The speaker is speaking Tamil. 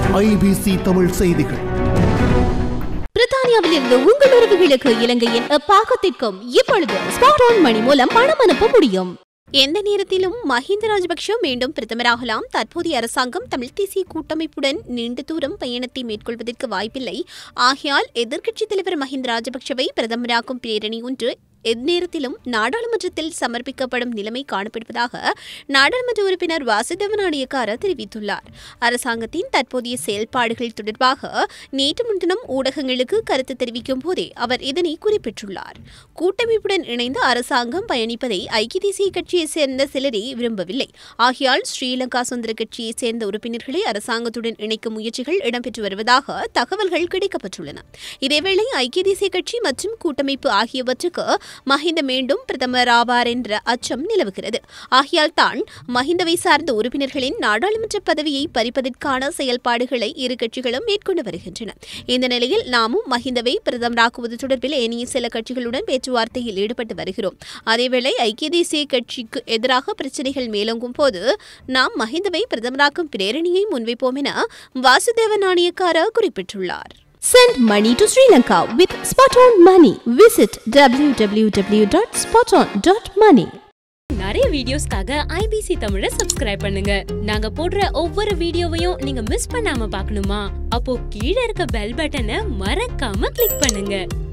ஐபிசி தமிழ் செய்திகள் பிரித்தானியாவில் இருந்து உங்கள் உறவுகளுக்கு இலங்கையின் பாகத்திற்கும் இப்பொழுது ஸ்பாட் ஆன் மணி மூலம் பணம் அனுப்ப முடியும் எந்த நேரத்திலும் மஹிந்த ராஜபக்ஷ மீண்டும் பிரதமராகலாம் தற்போதைய அரசாங்கம் தமிழ் தேசிய கூட்டமைப்புடன் நீண்ட தூரம் பயணத்தை மேற்கொள்வதற்கு வாய்ப்பில்லை ஆகையால் எதிர்க்கட்சித் தலைவர் மஹிந்த ராஜபக்ஷவை பிரதமராக்கும் பிரேரணி ஒன்று எந்நேரத்திலும் நாடாளுமன்றத்தில் சமர்ப்பிக்கப்படும் நிலைமை காணப்படுவதாக நாடாளுமன்ற உறுப்பினர் வாசுதேவ நாணயக்கார தெரிவித்துள்ளார் அரசாங்கத்தின் தற்போதைய செயல்பாடுகள் தொடர்பாக நேற்று முன்தினம் ஊடகங்களுக்கு கருத்து தெரிவிக்கும் போதே அவர் இதனை குறிப்பிட்டுள்ளார் கூட்டமைப்புடன் இணைந்து அரசாங்கம் பயணிப்பதை ஐக்கிய தேசிய கட்சியைச் சேர்ந்த சிலரே விரும்பவில்லை ஆகையால் ஸ்ரீலங்கா சுதந்திர கட்சியைச் சேர்ந்த உறுப்பினர்களை அரசாங்கத்துடன் இணைக்கும் முயற்சிகள் இடம்பெற்று வருவதாக தகவல்கள் கிடைக்கப்பட்டுள்ளன இதேவேளை ஐக்கிய தேசிய கட்சி மற்றும் கூட்டமைப்பு ஆகியவற்றுக்கு மஹிந்த மீண்டும் பிரதமர் ஆவார் என்ற அச்சம் நிலவுகிறது ஆகையால் தான் மஹிந்தவை சார்ந்த உறுப்பினர்களின் நாடாளுமன்ற பதவியை பறிப்பதற்கான செயல்பாடுகளை இரு கட்சிகளும் மேற்கொண்டு வருகின்றன இந்த நிலையில் நாமும் மஹிந்தவை பிரதமராக்குவது தொடர்பில் ஏனைய சில கட்சிகளுடன் பேச்சுவார்த்தையில் ஈடுபட்டு வருகிறோம் அதேவேளை ஐக்கிய தேசிய கட்சிக்கு எதிராக பிரச்சனைகள் மேலோங்கும் போது நாம் மஹிந்தவை பிரதமராக்கும் பிரேரணியை முன்வைப்போம் என வாசுதேவ நாணயக்கார குறிப்பிட்டுள்ளார் Send money to Sri Lanka with Spot On Money. Visit www.spoton.money. நிறைய வீடியோஸ்க்காக ஐபிசி தமிழை சப்ஸ்கிரைப் பண்ணுங்க நாங்க போடுற ஒவ்வொரு வீடியோவையும் நீங்க மிஸ் பண்ணாம பார்க்கணுமா அப்போ கீழே இருக்க பெல் பட்டனை மறக்காம கிளிக் பண்ணுங்க